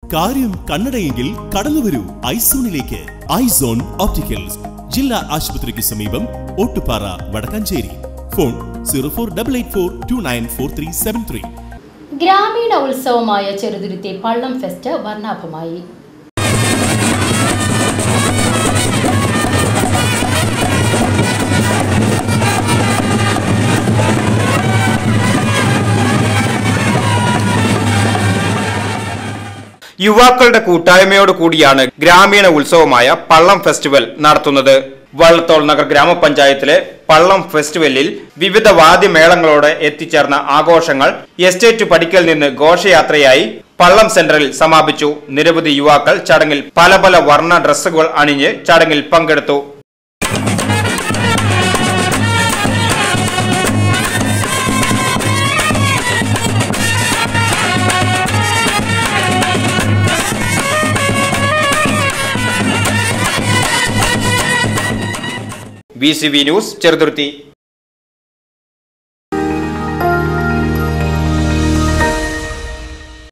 കാര്യം കണ്ണടയെങ്കിൽ കടന്നു വരൂ ഐസോണിലേക്ക് ഐസോൺ ഓപ്റ്റിക്കൽസ് ജില്ലാ ആശുപത്രിക്ക് സമീപം Ottupara Vadakkanchery phone zero four double eight four two nine four three seven three ഗ്രാമീണ ഉത്സവമായ ചെറുതുരുത്തി പള്ളം ഫെസ്റ്റ് വർണ്ണാഭമായി യുവാക്കളുടെ കൂട്ടായ്മയോട് കൂടിയാണ് ഗ്രാമീണ ഉത്സവമായ പള്ളം ഫെസ്റ്റിവൽ നടത്തുന്നത് വള്ളത്തോൾ നഗർ ഗ്രാമപഞ്ചായത്തിലെ പള്ളം ഫെസ്റ്റിവലിൽ വിവിധ വാദ്യമേളങ്ങളോടെ എത്തിച്ചേർന്ന ആഘോഷങ്ങൾ എസ്റ്റേറ്റ് പടിക്കൽ നിന്ന് ഘോഷയാത്രയായി പള്ളം സെന്ററിൽ സമാപിച്ചു നിരവധി യുവാക്കൾ ചടങ്ങിൽ പല പല വർണ്ണ ഡ്രസ്സുകൾ അണിഞ്ഞ് ചടങ്ങിൽ പങ്കെടുത്തു B C V news Cheruthuruthy